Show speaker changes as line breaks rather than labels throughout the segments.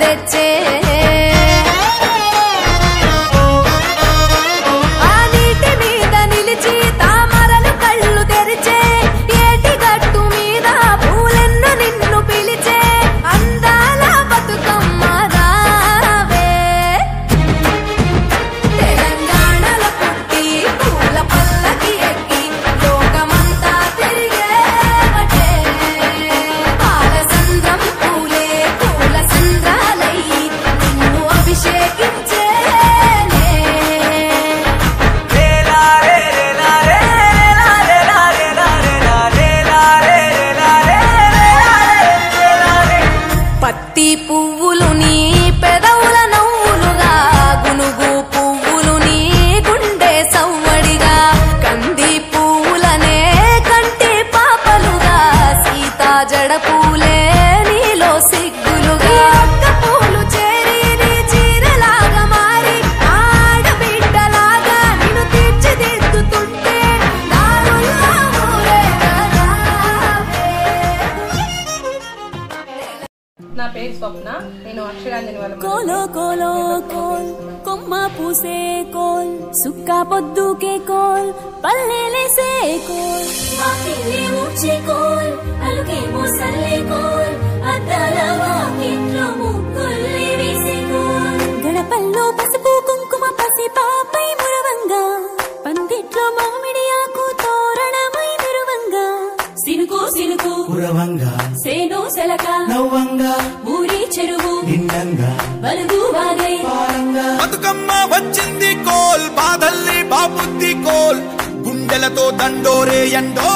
తెచ్చే ఆ నీటి మీద నిలిచి తామరలు కళ్ళు తెరిచే ఏటి గట్టు మీద పూలెన్ను నిన్ను పిలిచే అందాల బతుకమ్మ రావే తెలంగాణలో పుట్టి పూల పల్లకి ఎక్కి లోకమంతా తిరిగేవటే పాలసంద్రం పూలే పూల సంద్రాలయ్యి నిన్ను అభిషేకించేనే పత్తి పువ్వులు నీ పెదవుల నవ్వులుగా గునుగు పువ్వులు నీ గుండె సవ్వడిగా కంది పువ్వులనే కంటి పాపలుగా సీతా జడ పూలే నీలో సిగ్గులుగా ఒక్క పూలు చేరి నీ చీరలాగా మారి ఆడబిడ్డలాగా నిన్ను తీర్చిదిద్దుతుంటే దారుల్లో ఊరేగరావే.
నా పేరు స్వప్న నేను అక్షరాంజని వాళ్ళ
కోలో కోలో కోల్ కొమ్మ పూసే కోల్ సుక్క పొద్దుకే కోల్ పల్లెలేసే కోల్ వాకిలి ఊడ్చే కోల్ అలుకే మోసల్లే కోల్ అద్దాల వాకిట్లో ముగ్గుల్ని వేసే కోల్ గడపల్లో పసుపు కుంకుమ పసి పాపై మురవంగా పందిట్లో మామిడి ఆకు తోరణమై మెరువంగా సినుకు సినుకు
పురవంగా
సేను సెలక
నవ్వంగా
ఊరి చెరువు
నిండంగా
బలుగు వాగై
పారంగా
బతుకమ్మ వచ్చింది కోల్ బాధల్ని బాబుద్ది కోల్ గుండెలతో దండోరే ఎండో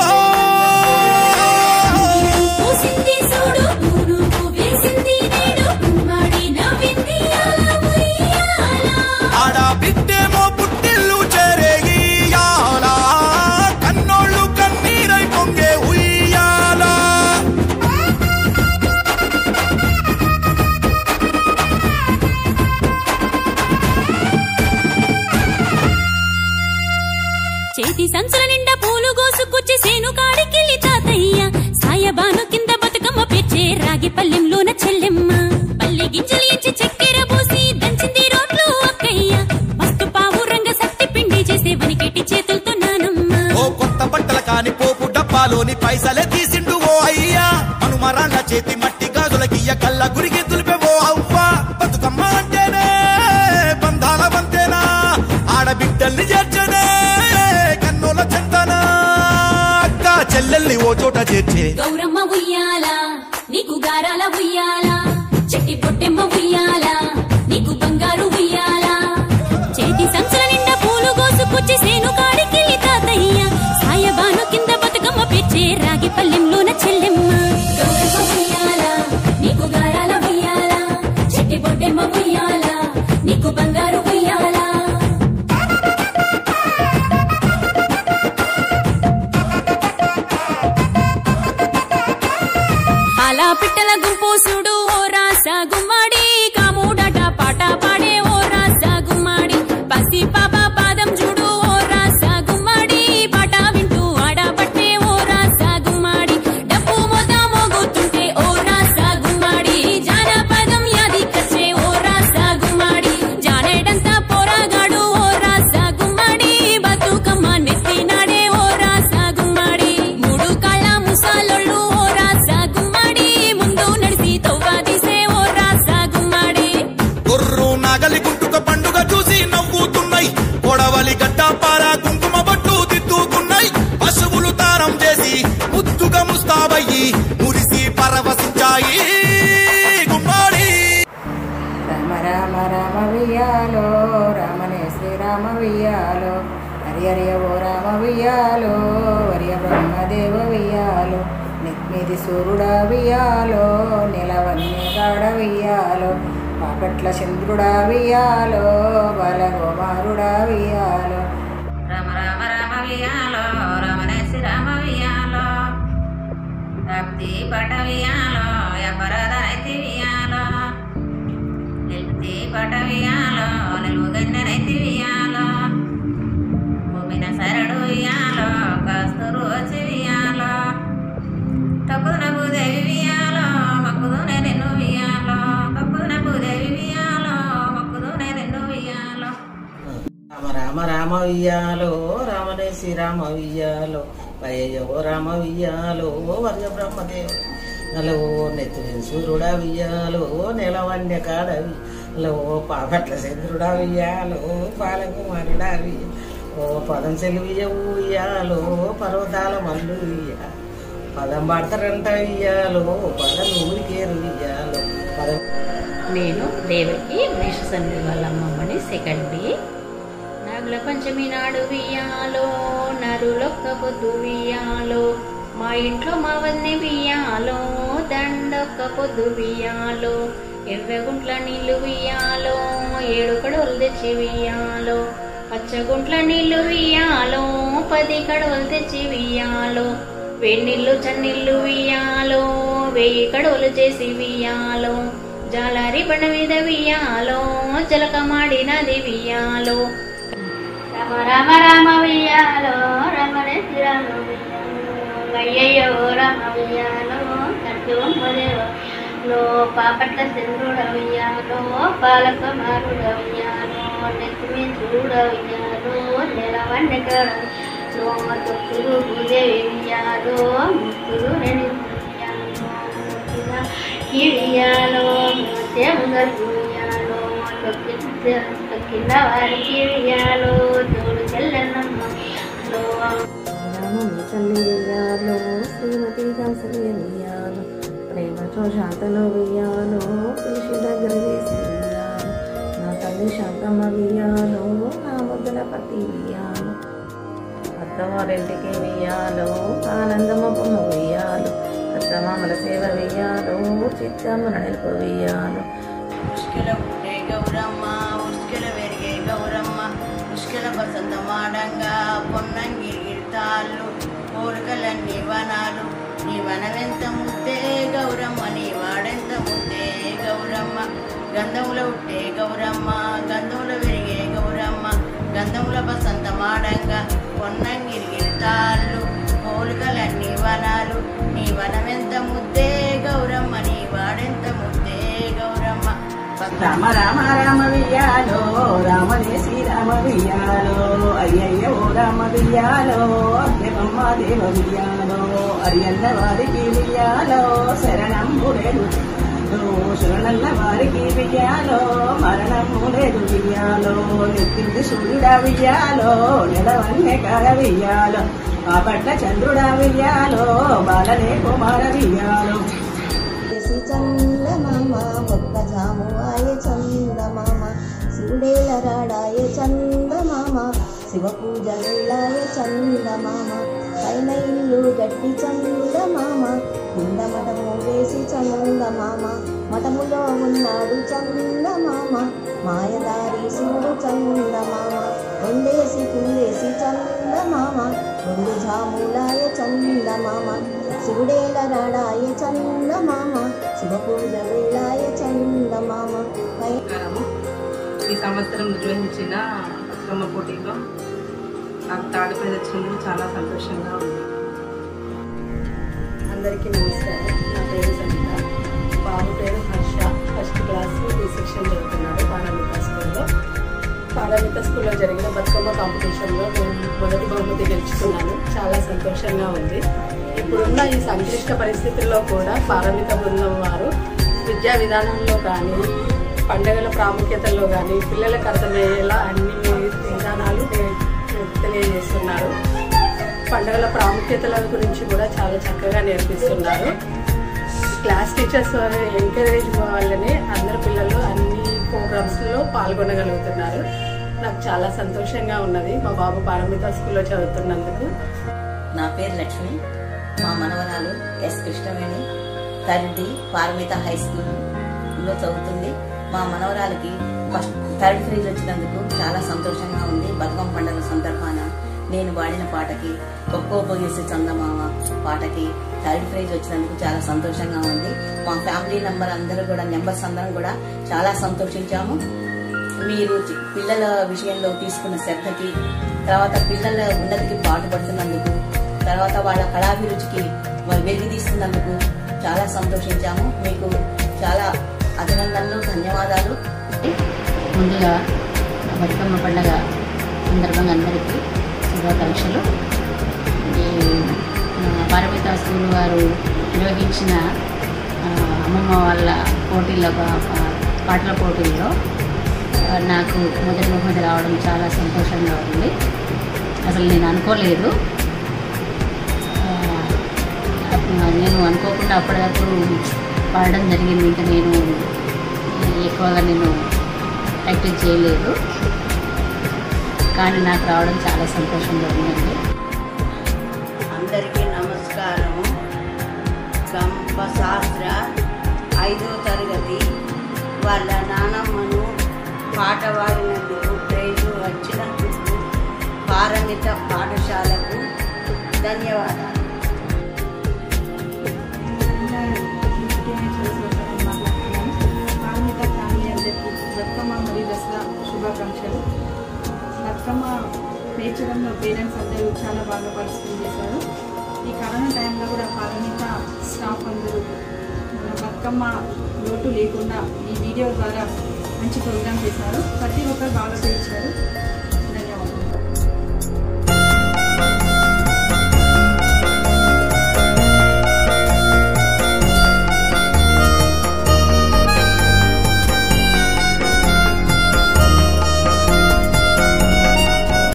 పూసింది చూడు పూనుకు వేసింది నేడు ఉమ్మడి నవ్వింది అల ఉయ్యాల.
ఆడ బిడ్డేమో పుట్టిల్లు చేరే ఇయ్యాల కన్నోళ్ళు కన్నీరై పొంగే ఉయ్యాల
చేతి సంచుల నిండా పూలు గోసుకొచ్చి సేను కాడికెళ్ళి తాతయ్య సాయబాను కింద బతుకమ్మ పెచ్చే రాగి పల్లెంలోన చెల్లెమ్మ పల్లె గింజలు ఇచ్చి చక్కెర పోసి దంచింది రోడ్లు అక్కయ్య మస్తు పావు రంగ సత్తి పిండి చేసే వనికెట్టి చేతులతో నానమ్మ
ఓ కొత్త బట్టల కాని పోపు డబ్బాలోని పైసలే తీసిండు ఓ అయ్యా మనుమరాళ్ళ చేతి మట్టి గాజులకియ్య కళ్ళ గురికి తులిపే ఓ అవ్వ బతుకమ్మ అంటేనే బంధాల వంతేనా ఆడబిడ్డల్ని చేర్చనే కన్నుల చెంతనా అక్క చెల్లెల్ని ఓ చోట చేర్చే
గౌరమ్మ ఉయ్యాల నీకు గారాల ఉయ్యాల చెట్టి పొట్టెమ్మ ఉయ్యాల నీకు బంగారు ఉయ్యాల చేతి సంచుల నిండా పూలు గోసుకొచ్చి సేను కాడికెళ్ళి తాతయ్య సాయబాను కింద బతుకమ్మ పెచ్చే రాగి పల్లెంలోన చెల్లెమ్మ గౌరమ్మ ఉయ్యాల నీకు గారాల ఉయ్యాల చెట్టి పొట్టెమ్మ ఉయ్యాల నీకు బంగారు ఉయ్యాల అలా పిట్టల గుంపు చూడు ఓ రాస గుమ్మడి కాముడట పాట పాడే ఓ రాస గుమ్మడి పసి పాప పాదం చూడు ఓ రాస గుమ్మడి పాట వింటూ ఆడబట్టే ఓ రాస గుమ్మడి డప్పు మోత మోగుతుంటే ఓ రాస గుమ్మడి జానపదం యాది కచ్చే ఓ రాస గుమ్మడి జానేడంతా పోరాగాడు ఓ రాస గుమ్మడి బతుకమ్మ నెత్తినాడే ఓ రాస గుమ్మడి మూడు కాళ్ళ ముసాలొళ్ళు ఓ రాస గుమ్మడి ముందు నడిసి తవ్వ తీసే ఓ రాస గుమ్మడి
గొర్రు నాగలి గుంటుక పండుగ చూసి నవ్వుతున్నాయి కొడవలి గడ్డ పార కుంకుమ బట్టు దిద్దుకున్నాయి పశువులు తారం చేసి ముద్దుగా ముస్తాబయ్యి మురిసి పరవశించాయి గుమ్మాడి
రామ రామ రామ వియ్యాలో రామనే శ్రీరామ వియ్యాలో హరి హరి ఓ రామ వియ్యాలో హరియ బ్రహ్మదేవ వియ్యాలో నిక్మిది సూర్యుడా వియ్యాలో నిలవన్య గాడ వియ్యాలో పాపట్ల చంద్రుడా వియ్యాలో బాలగోమారుడా వియ్యాలో
రామ రామ రామ వియాలో రమణేసి రామ వియాలో రాప్తి పట వియాలో ఎపరదనైతి వియాలో నిల్పతి పట వియాలో నిలువుగన్నెనైతి వియాలో భూమిన సరడు వియాలో కస్తూరు వచ్చి వియాలో తక్కువ భూదేవి వియాలో మక్కుదునే నిన్ను వియాలో తక్కువ భూదేవి
రామ వియ్యాలో రామనే శ్రీరామ వియ్యాలో అయ్యో రామ వియ్యాలో వర్గ బ్రహ్మదేవుడు నలో నెత్తి సూర్యుడా వియ్యాలో నెలవన్య కాడవి లో పాపట్ల చంద్రుడా వియ్యాలో బాలకుమారుడా వియ్య ఓ పదం సెలువియ ఉయ్యాలో పర్వతాల మల్లు వియ్య పదం పడతారంట వియ్యాలో పదం ఊరికేరు వియ్యాలో పదం
నేను దేవకి మేషసంధి వాళ్ళ అమ్మమ్మని సెకండ్ బి నాగుల పంచమి నాడు వియ్యాలో నరులొక్క పొద్దు వియ్యాలో మా ఇంట్లో మా వదిని వియ్యాలో దండొక్క పొద్దు వియ్యాలో ఎర్రగుంట్ల నీళ్లు వియ్యాలో ఏడు కడవలు తెచ్చి వియ్యాలో పచ్చగుంట్ల నీళ్లు వియ్యాలో పది కడవలు తెచ్చి వియ్యాలో వేడినీళ్ళు చన్నీళ్ళు వియ్యాలో వెయ్యి కడవలు చేసి వియ్యాలో జాలారి బండ మీద వియ్యాలో చిలక మాడినది వియ్యాలో రామ రామ రామ వియ్యాలో రమణ శ్రీరామ అయ్యయ్యో రామ వియ్యాలో కట్టుదేవలో పాపట్ల చంద్రుడ వియ్యాలో బాలక మారుడ వియ్యాలో నెత్తిమి చూడ వియ్యాలో నెలవన్నె కడ తొక్కులు భూదేవి వియ్యాలో ముక్కులు రెండు కిడియాలో దేవుగలు ఉయ్యాలో తొక్కిన వారికి ఉయ్యాలో తోడు చెల్లెనమ్మ
రామని తల్లి వెయ్యాలో శ్రీమతి దాసరి వెయ్యాలో ప్రేమతో శాంతలో వెయ్యాలో పిలిచి దగ్గర వేసి వెయ్యాలో నా తల్లి శాంతమ్మ వెయ్యాలో నా ముద్దల పట్టి వెయ్యాలో అత్తవారింటికి వెయ్యాలో ఆనందమ్మ బొమ్మ వెయ్యాలో అత్తమామల సేవ వెయ్యాలో చిత్తమ్మన నిలుపు వెయ్యాలో
ఉష్కెల పుట్టే గౌరమ్మ ఉష్కెల వెరిగే గౌరమ్మ ఉష్కెల బసంత మాడంగా పొన్నంగి గిడతాళ్ళు కోరికలన్నీ వనాలు నీ వనవెంత ముద్దే గౌరమ్మ నీ వాడెంత ముద్దే గౌరమ్మ గంధముల ఉట్టే గౌరమ్మ గంధముల వెరిగే గౌరమ్మ గంధముల బసంత మాడంగా పొన్నంగి గిడతాళ్ళు కోరికలన్నీ వనాలు నీ వనమెంత ముద్దే గౌరమ్మ నీ వాడెంత ముద్దే గౌరమ్మ
రామ రామ రామ వియ్యాలో రామనే శ్రీరామ వియ్యాలో అయ్యయ్యో రామ వియ్యాలో దేవమ్మ దేవ వియ్యాలో అరియన్న వారికి వియ్యాలో శరణంబు లేదు శరణన్న వారికి వియ్యాలో మరణము లేదు వియ్యాలో నెత్తింది సూర్యుడా వియ్యాలో నెలవన్నే కాడ వియ్యాలో పాపట్ల చంద్రుడా వియ్యాలో బాలనే కుమార వియ్యాలో
చేసి చందమామ ఒక్క జామువాయ చందమామ శివుడేల రాడాయ చందమామ శివ పూజలుల్లాయ చందమామ పైన ఇల్లు గట్టి చందమామ కింద మఠము వేసి చందమామ మఠములో ఉన్నాడు చందమామ మాయదారి శివుడు చందమామ రెండేసి పుల్లేసి చందమామ రెండు జాములాయ చందమామ శివుడేల రాడాయ చందమామ శివ పూజ వేళాయ చందమామ పై
నమస్కారము ఈ సంవత్సరం నిర్వహించిన బతుకమ్మ పోటీలో నాకు థర్డ్ ప్రైజ్ వచ్చినందుకు చాలా సంతోషంగా ఉంది
అందరికీ నమస్కారం నా పేరు సమిత బాబు పేరు Harsha first class B section చదువుతున్నాడు పారామిత స్కూల్లో పారామిత స్కూల్లో జరిగిన బతుకమ్మ కాంపిటీషన్లో నేను మొదటి బహుమతి గెలుచుకున్నాను చాలా సంతోషంగా ఉంది ఇప్పుడున్న ఈ సంక్లిష్ట పరిస్థితుల్లో కూడా పారామిత బృందం వారు విద్యా విధానంలో కానీ పండుగల ప్రాముఖ్యతల్లో కానీ పిల్లలకు అర్థమయ్యేలా అన్ని విధానాలు తెలియజేస్తున్నారు పండుగల ప్రాముఖ్యతల గురించి కూడా చాలా చక్కగా నేర్పిస్తున్నారు క్లాస్ టీచర్స్ ఎంకరేజ్ వల్లనే అందరు పిల్లలు అన్ని ప్రోగ్రామ్స్లో పాల్గొనగలుగుతున్నారు నాకు చాలా సంతోషంగా ఉన్నది మా బాబు పారమిత స్కూల్లో చదువుతున్నందుకు
నా పేరు లక్ష్మి మా మనవరాలు S Krishnaveni third Parmita high స్కూల్లో చదువుతుంది మా మనవరాలకి ఫస్ట్ థర్డ్ ప్రైజ్ వచ్చినందుకు చాలా సంతోషంగా ఉంది బతుకమ్మ పండుగ సందర్భాన నేను పాడిన పాటకి ఒక్కో పొగిసి చందమామ పాటకి థర్డ్ ప్రైజ్ వచ్చినందుకు చాలా సంతోషంగా ఉంది మా ఫ్యామిలీ నంబర్ అందరూ కూడా నెంబర్స్ అందరం కూడా చాలా సంతోషించాము మీరు చి- పిల్లల విషయంలో తీసుకున్న శ్రద్ధకి తర్వాత పిల్లల ఉన్నతికి పాటుపడుతున్నందుకు తర్వాత వాళ్ళ కళాభిరుచికి వెలిగి తీస్తున్నందుకు చాలా సంతోషించాము మీకు చాలా అభినందనలు ధన్యవాదాలు
ముందుగా బతుకమ్మ పండగ
సందర్భంగా అందరికీ శుభాకాంక్షలు ఈ ఆ, పారమిత స్కూల్ వారు నిర్వహించిన ఆ, అమ్మమ్మ వాళ్ళ పోటీల్లో పా- పా- పాటల పోటీల్లో ఆ, నాకు మొదటి బహుమతి రావడం చాలా సంతోషంగా ఉంది అసలు నేను అనుకోలేదు ఆ, అప్పుడు నేను అనుకోకుండా అప్పటికప్పుడు పాడడం జరిగింది ఇంకా నేను ఎక్కువగా నేను ప్రాక్టీస్ చేయలేదు కానీ నాకు రావడం చాలా సంతోషంగా ఉందండి
అందరికీ నమస్కారము గంప శాస్త్ర ఐదో తరగతి వాళ్ళ నానమ్మను పాట పాడినందుకు ప్రైజు వచ్చినందుకు పారమిత పాఠశాలకు ధన్యవాదాలు
కార్మిక ఫ్యామిలీ అందరికీ బతుకమ్మ మరియు దసరా శుభాకాంక్షలు బతుకమ్మ పేర్చడంలో పేరెంట్స్ అందరూ చాలా బాగా పరిస్థితి చేశారు ఈ కరోనా టైంలో కూడా పాలనిక స్టాఫ్ అందరూ మన బతుకమ్మ లోటు లేకుండా ఈ వీడియో ద్వారా మంచి ప్రోగ్రామ్ చేశారు ప్రతి ఒక్కరు బాగా పేర్చారు